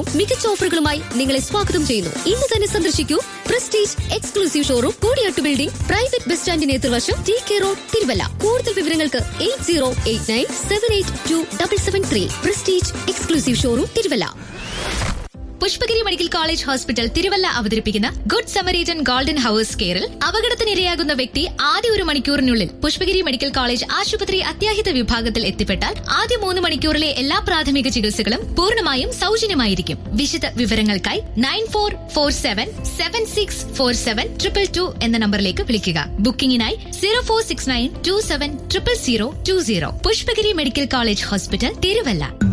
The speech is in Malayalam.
ഷോറൂം മികച്ച ഓഫറുകളുമായി നിങ്ങളെ സ്വാഗതം ചെയ്യുന്നു ഇന്ന് തന്നെ സന്ദർശിക്കൂ prestige exclusive showroom Koodiyattu building private bus സ്റ്റാൻഡിന് എതിർവശം ടി കെ റോഡ് തിരുവല്ല കൂടുതൽ വിവരങ്ങൾക്ക് eight zero eight nine seven eight two double seven three prestige exclusive showroom Thiruvalla Pushpagiri medical college hospital Thiruvalla അവതരിപ്പിക്കുന്ന ഗുഡ് സമരീജൻ ഗോൾഡൻ ഹവേഴ്സ് കെയറിൽ അപകടത്തിനിരയാകുന്ന വ്യക്തി ആദ്യ ഒരു മണിക്കൂറിനുള്ളിൽ പുഷ്പഗിരി മെഡിക്കൽ കോളേജ് ആശുപത്രി അത്യാഹിത വിഭാഗത്തിൽ എത്തിപ്പെട്ടാൽ ആദ്യ മൂന്ന് മണിക്കൂറിലെ എല്ലാ പ്രാഥമിക ചികിത്സകളും പൂർണ്ണമായും സൗജന്യമായിരിക്കും വിശദ വിവരങ്ങൾക്കായി nine four four seven seven six four seven triple two എന്ന നമ്പറിലേക്ക് വിളിക്കുക ബുക്കിംഗിനായി zero four six nine two seven triple zero two zero Pushpagiri medical college hospital Thiruvalla